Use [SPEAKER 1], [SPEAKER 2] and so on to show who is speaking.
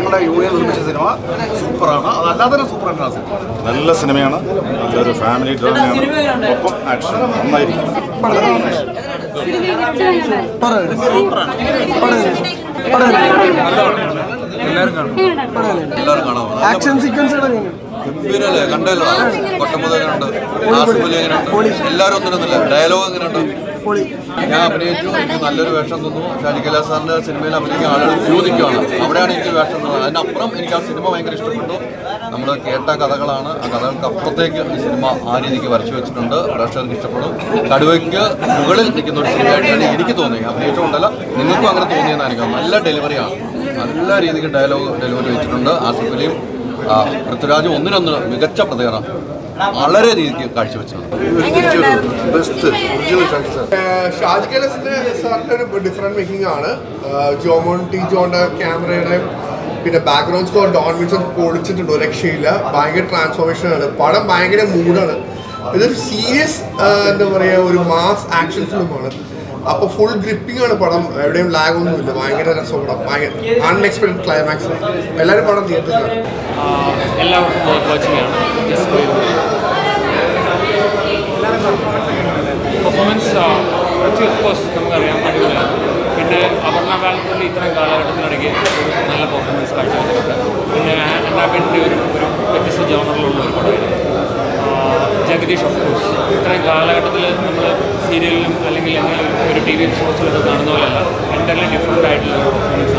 [SPEAKER 1] നമ്മുടെ യൂണിയൻ നിർമ്മിച്ച സിനിമ സൂപ്പറാണ് അതല്ലാതെ തന്നെ സൂപ്പർ തന്നെയാണ് സിനിമ
[SPEAKER 2] നല്ല സിനിമയാണ് നല്ലൊരു ഫാമിലി ഡ്രാമയാണ് ഒപ്പം ആക്ഷൻ നന്നായിരിക്കും
[SPEAKER 3] എല്ലാവരും കാണാം
[SPEAKER 4] ആക്ഷൻ സീക്വൻസ്
[SPEAKER 3] ഗംഭീരല്ലേ കണ്ടല്ലോ കൊട്ടമുത എങ്ങനെയുണ്ട് ആസിഫലി എങ്ങനെയുണ്ട് എല്ലാവരും ഒന്നിനൊന്നില്ല ഡയലോഗ് എങ്ങനെയുണ്ട് ഞാൻ അഭിനയിച്ചു എനിക്ക് നല്ലൊരു വേഷം തന്നു ഷാജി കൈലാസ് സാറിന്റെ സിനിമയിൽ അഭിനയിക്കാൻ ആളുകൾ ചോദിക്കുകയാണ് അവിടെയാണ് എനിക്ക് വേഷം തന്നത് അതിനപ്പുറം എനിക്ക് ആ സിനിമ ഭയങ്കര ഇഷ്ടപ്പെട്ടു നമ്മൾ കേട്ട കഥകളാണ് ആ കഥകൾക്ക് അപ്പുറത്തേക്ക് ഈ സിനിമ ആ രീതിക്ക് വരച്ചു വെച്ചിട്ടുണ്ട് പ്രേക്ഷകർക്ക് ഇഷ്ടപ്പെടും കടുവയ്ക്ക് മുകളിൽ നിൽക്കുന്ന ഒരു സിനിമയായിട്ടാണ് എനിക്ക് തോന്നി അഭിനയിച്ചുകൊണ്ടല്ല നിങ്ങൾക്കും അങ്ങനെ തോന്നിയെന്നായിരിക്കും നല്ല ഡെലിവറിയാണ് നല്ല രീതിക്ക് ഡയലോഗ് ഡെലിവറി വെച്ചിട്ടുണ്ട് ആസിഫലിയും ആ, പൃഥ്വിരാജും ഒന്നിനൊന്ന് മികച്ച പ്രതികരണം വളരെ രീതിക്ക് കാഴ്ചവെച്ചിട്ടുണ്ട്
[SPEAKER 1] ബെസ്റ്റ്
[SPEAKER 4] ഷാജി കൈലാസിന്റെ സാറിന്റെ ഒരു ഡിഫറെന്റ് മേക്കിംഗ് ആണ് ആഹ് ജോമോൺ ടി ജോന്റെ ക്യാമറയുടെ പിന്നെ ബാക്ക്ഗ്രൗണ്ട് സ്കോർ ഡോൺ വിൻസൺ പൊളിച്ചിട്ടുണ്ട് ഒരു രക്ഷയില്ല ഭയങ്കര ട്രാൻസ്ഫോർമേഷൻ ആണ് പടം ഭയങ്കര മൂഡാണ് ഇതൊരു സീരിയസ് എന്താ പറയാ ഒരു മാസ് ആക്ഷൻ ഫിലിമാണ് അപ്പൊ ഫുൾ ഗ്രിപ്പിംഗ് ആണ് പടം എവിടെയും ലാഗ് ഒന്നുമില്ല ഭയങ്കര രസം പടം ഭയങ്കര അൺഎക്സ്പെക്ടഡ് ക്ലൈമാക്സ് എല്ലാവരും പടം തിയേറ്ററിലാണ്
[SPEAKER 5] എല്ലാവർക്കും വർക്ക് വാച്ചിങ്ങാണ് ജസ്റ്റ് പോയി പെർഫോമൻസ് പൃഥ്വി ഓഫ് കോഴ്സ് നമുക്കറിയാം അടിപൊളിയാണ് പിന്നെ അപർണ ബാലപ്പള്ളി ഇത്രയും കാലഘട്ടത്തിനിടയ്ക്ക് ഒരു നല്ല പെർഫോമൻസ് കാഴ്ചവെച്ചിട്ടുണ്ട് പിന്നെ അന്നാബിൻ്റെ ഒരു ഒരു വ്യത്യസ്ത ജോണറിലുള്ള ഒരു പടമായിരുന്നു ജഗദീഷ് ഓഫ് കോഴ്സ് ഇത്രയും കാലഘട്ടത്തിൽ നമ്മൾ സീരിയലിലും അല്ലെങ്കിൽ എന്തെങ്കിലും ഒരു ടി വി ഷോസിലൊക്കെ കാണുന്ന പോലെയല്ല എൻ്റർലി ഡിഫറെൻ്റ് ആയിട്ടുള്ള ഒരു പെർഫോമൻസ്